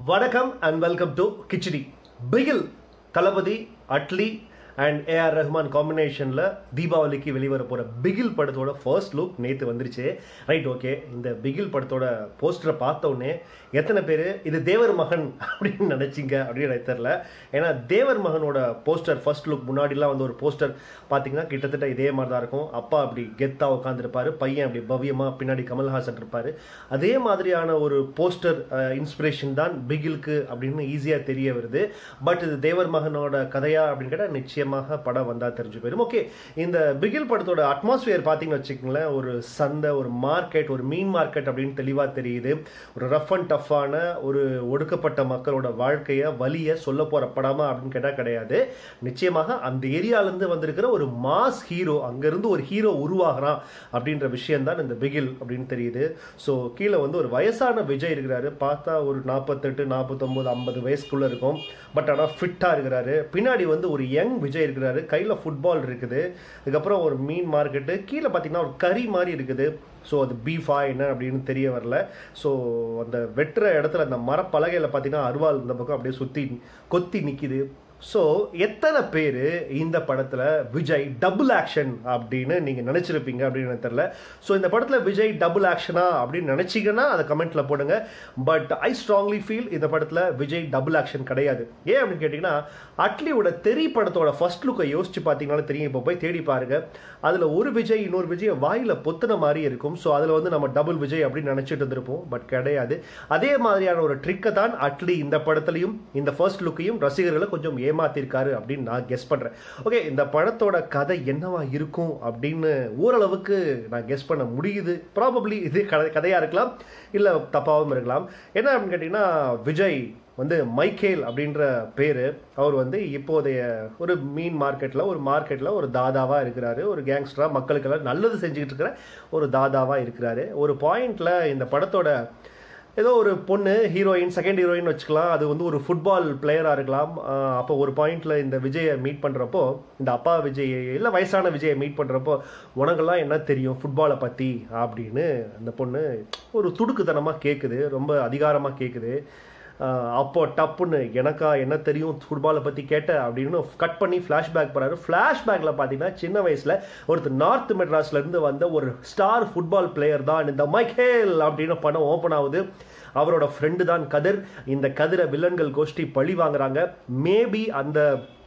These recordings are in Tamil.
வணக்கம் and welcome to Kichadi Bigil Thalapathy Atlee and A R காம்பினேஷனில் தீபாவளிக்கு வெளிவர போகிற பிகில் படத்தோட ஃபர்ஸ்ட் லுக் நேற்று வந்துருச்சு ரைட் ஓகே இந்த பிகில் படத்தோட போஸ்டரை பார்த்த உடனே எத்தனை பேர் இது தேவர் மகன் அப்படின்னு நினச்சிங்க அப்படின்னு எனக்கு தெரில ஏன்னா தேவர் மகனோட போஸ்டர் ஃபர்ஸ்ட் லுக் முன்னாடிலாம் வந்து ஒரு போஸ்டர் பார்த்தீங்கன்னா கிட்டத்தட்ட இதே மாதிரி தான் இருக்கும் அப்பா அப்படி கெத்தாக உட்காந்துருப்பாரு பையன் அப்படி பவ்யமாக பின்னாடி கமல்ஹாசன் இருப்பார் அதே மாதிரியான ஒரு போஸ்டர் இன்ஸ்பிரேஷன் தான் பிகிலுக்கு அப்படின்னு ஈஸியாக தெரிய வருது பட் இது தேவர் மகனோட கதையா அப்படின்னு கேட்டால் நிச்சயமாக படம் வந்தால் தெரிஞ்சு போயிடும் ஓகே இந்த பிகில் படத்தோட அட்மாஸ்பியர் பார்த்தீங்கன்னு வச்சுக்கோங்களேன் ஒரு சந்தை ஒரு மார்க்கெட் ஒரு மீன் மார்க்கெட் அப்படின்னு தெளிவாக தெரியுது ஒரு ரஃப் அண்ட் டஃப்பான ஒரு ஒடுக்கப்பட்ட மக்களோட வாழ்க்கையை வலியை சொல்ல போகிற படமா அப்படின்னு கேட்டால் கிடையாது நிச்சயமாக அந்த ஏரியாலேருந்து வந்திருக்கிற ஒரு மாஸ் ஹீரோ அங்கேருந்து ஒரு ஹீரோ உருவாகிறான் அப்படின்ற விஷயம் தான் இந்த பிகில் அப்படின்னு தெரியுது ஸோ கீழே வந்து ஒரு வயசான விஜய் இருக்கிறாரு பார்த்தா ஒரு நாற்பத்தெட்டு நாற்பத்தொம்போது ஐம்பது வயசுக்குள்ளே இருக்கும் பட் ஆனால் ஃபிட்டாக இருக்கிறாரு பின்னாடி வந்து ஒரு யங் விஜய் இருக்கிறாரு கையில் ஃபுட்பால் இருக்குது அதுக்கப்புறம் ஒரு மீன் மார்க்கெட்டு கீழே பார்த்தீங்கன்னா ஒரு கறி மாதிரி இருக்குது ஸோ அது பீஃபா என்ன அப்படின்னு தெரிய வரல ஸோ அந்த வெட்டுற இடத்துல அந்த மரப்பலகையில் பார்த்தீங்கன்னா அருவாள் இந்த பக்கம் அப்படியே சுற்றி கொத்தி நிற்கிது ஸோ எத்தனை பேர் இந்த படத்தில் விஜய் டபுள் ஆக்ஷன் அப்படின்னு நீங்கள் நினச்சிருப்பீங்க அப்படின்னு எனக்கு தெரில ஸோ இந்த படத்தில் விஜய் டபுள் ஆக்ஷனா அப்படின்னு நினச்சிங்கன்னா அதை கமெண்ட்டில் போடுங்க பட் ஐ ஸ்ட்ராங்லி ஃபீல் இந்த படத்தில் விஜய் டபுள் ஆக்ஷன் கிடையாது ஏன் அப்படின்னு கேட்டிங்கன்னா அட்லியோட தெரி படத்தோட ஃபர்ஸ்ட் லுக்கை யோசிச்சு பார்த்தீங்கன்னாலும் தெரியும் இப்போ போய் தேடி பாருங்க அதில் ஒரு விஜய் இன்னொரு விஜய் வாயில் பொத்துன மாதிரி இருக்கும் ஸோ அதில் வந்து நம்ம டபுள் விஜய் அப்படின்னு நினச்சிட்டு இருந்திருப்போம் பட் கிடையாது அதே மாதிரியான ஒரு ட்ரிக்கை தான் அட்லி இந்த படத்துலையும் இந்த ஃபர்ஸ்ட் லுக்கையும் ரசிகர்களை கொஞ்சம் ஏமாத்திருக்காரு அப்படின்னு நான் கெஸ் பண்ணுறேன் ஓகே இந்த படத்தோட கதை என்னவா இருக்கும் அப்படின்னு ஓரளவுக்கு நான் கெஸ் பண்ண முடியுது ப்ராபப்ளி இது கதை கதையாக இருக்கலாம் இல்லை தப்பாகவும் இருக்கலாம் என்ன அப்படின்னு கேட்டிங்கன்னா விஜய் வந்து மைக்கேல் அப்படின்ற பேர் அவர் வந்து இப்போதைய ஒரு மீன் மார்க்கெட்டில் ஒரு மார்க்கெட்டில் ஒரு தாதாவாக இருக்கிறாரு ஒரு கேங்ஸ்டராக மக்களுக்கெல்லாம் நல்லது செஞ்சுக்கிட்டு இருக்கிற ஒரு தாதாவாக இருக்கிறாரு ஒரு பாயிண்டில் இந்த படத்தோட ஏதோ ஒரு பொண்ணு ஹீரோயின் செகண்ட் ஹீரோயின் வச்சுக்கலாம் அது வந்து ஒரு ஃபுட்பால் பிளேயராக இருக்கலாம் அப்போ ஒரு பாயிண்டில் இந்த விஜயை மீட் பண்ணுறப்போ இந்த அப்பா விஜய் இல்லை வயசான விஜயை மீட் பண்ணுறப்போ உனக்கெல்லாம் என்ன தெரியும் ஃபுட்பாலை பற்றி அப்படின்னு அந்த பொண்ணு ஒரு துடுக்குத்தனமாக கேட்குது ரொம்ப அதிகாரமாக கேட்குது அப்போ டப்புன்னு எனக்கா என்ன தெரியும் ஃபுட்பாலை பற்றி கேட்ட அப்படின்னு கட் பண்ணி ஃப்ளாஷ்பேக் போகிறாரு ஃப்ளாஷ்பேக்கில் பார்த்தீங்கன்னா சின்ன வயசில் ஒருத்தர் நார்த் மெட்ராஸ்லேருந்து வந்த ஒரு ஸ்டார் ஃபுட்பால் பிளேயர் தான் இந்த மைக்கேல் அப்படின்னு படம் ஓப்பன் ஆகுது அவரோட ஃப்ரெண்டு தான் கதிர் இந்த கதிரை வில்லன்கள் கோஷ்டி பழி வாங்குறாங்க மேபி அந்த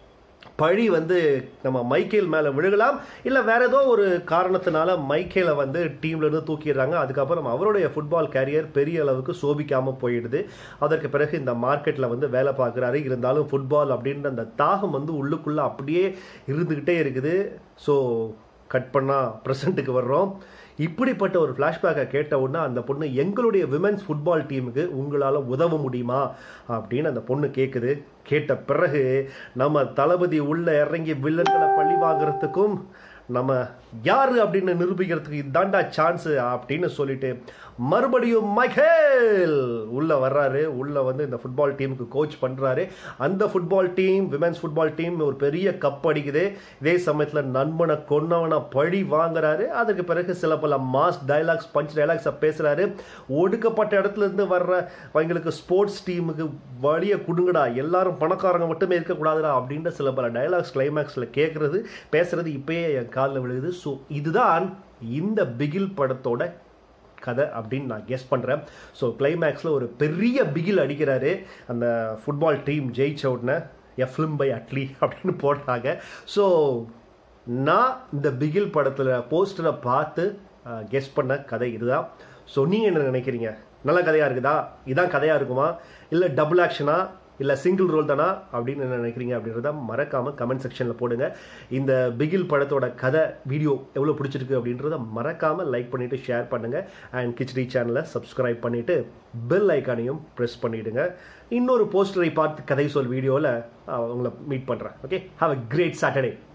பழி வந்து நம்ம மைக்கேல் மேலே விழுகலாம் இல்லை வேற ஏதோ ஒரு காரணத்தினால மைக்கேலை வந்து டீம்லேருந்து தூக்கிடுறாங்க அதுக்கப்புறம் அவருடைய ஃபுட்பால் கேரியர் பெரிய அளவுக்கு சோபிக்காமல் போயிடுது அதற்கு பிறகு இந்த மார்க்கெட்டில் வந்து வேலை பார்க்குறாரு இருந்தாலும் ஃபுட்பால் அப்படின்ற அந்த தாகம் வந்து உள்ளுக்குள்ளே அப்படியே இருந்துக்கிட்டே இருக்குது ஸோ கட் பண்ணால் ப்ரெசண்ட்டுக்கு வர்றோம் இப்படிப்பட்ட ஒரு ஃப்ளாஷ்பேக்கை கேட்ட உடனே அந்த பொண்ணு எங்களுடைய விமென்ஸ் ஃபுட்பால் டீமுக்கு உங்களால் உதவ முடியுமா அப்படின்னு அந்த பொண்ணு கேட்குது கேட்ட பிறகு நம்ம தளபதி உள்ள இறங்கி வில்லன்களை பழி வாங்குறதுக்கும் நம்ம யாரு அப்படின்னு நிரூபிக்கிறதுக்கு இதாண்டா சான்ஸ் அப்படின்னு சொல்லிட்டு மறுபடியும் மைக்கேல் உள்ள வர்றாரு உள்ள வந்து இந்த ஃபுட்பால் டீமுக்கு கோச் பண்றாரு அந்த football team women's football team ஒரு பெரிய கப் அடிக்குது இதே சமயத்தில் நண்பனை கொன்னவனை பழி வாங்குறாரு அதுக்கு பிறகு சில பல மாஸ் டைலாக்ஸ் பஞ்ச் டைலாக்ஸை பேசுறாரு ஒடுக்கப்பட்ட இடத்துல இருந்து வர்ற அவங்களுக்கு ஸ்போர்ட்ஸ் டீமுக்கு வழியை கொடுங்கடா எல்லாரும் பணக்காரங்க மட்டுமே இருக்கக்கூடாதுடா அப்படின்ற சில பல டைலாக்ஸ் கிளைமேக்ஸில் கேட்கறது பேசுறது இப்பயே என் காலில் விழுகுது ஸோ இதுதான் இந்த பிகில் படத்தோட கதை அப்படின்னு நான் கெஸ் பண்ணுறேன் ஸோ கிளைமேக்ஸில் ஒரு பெரிய பிகில் அடிக்கிறாரு அந்த ஃபுட்பால் டீம் ஜெயிச்ச உடனே எ ஃபிலிம் பை அட்லி அப்படின்னு போடுறாங்க ஸோ நான் இந்த பிகில் படத்தில் போஸ்டரை பார்த்து கெஸ் பண்ண கதை இதுதான் ஸோ நீங்கள் என்ன நினைக்கிறீங்க நல்ல கதையாக இருக்குதா இதான் கதையாக இருக்குமா இல்லை டபுள் ஆக்ஷனா இல்லை சிங்கிள் ரோல் தானா அப்படின்னு என்ன நினைக்கிறீங்க அப்படின்றத மறக்காமல் கமெண்ட் செக்ஷனில் போடுங்க இந்த பிகில் படத்தோட கதை வீடியோ எவ்வளோ பிடிச்சிருக்கு அப்படின்றத மறக்காமல் லைக் பண்ணிவிட்டு ஷேர் பண்ணுங்கள் அண்ட் கிச்டி சேனலை சப்ஸ்கிரைப் பண்ணிவிட்டு பெல் ஐக்கானையும் ப்ரெஸ் பண்ணிவிடுங்க இன்னொரு போஸ்டரை பார்த்து கதை சொல் வீடியோவில் உங்களை மீட் பண்ணுறேன் okay have a great Saturday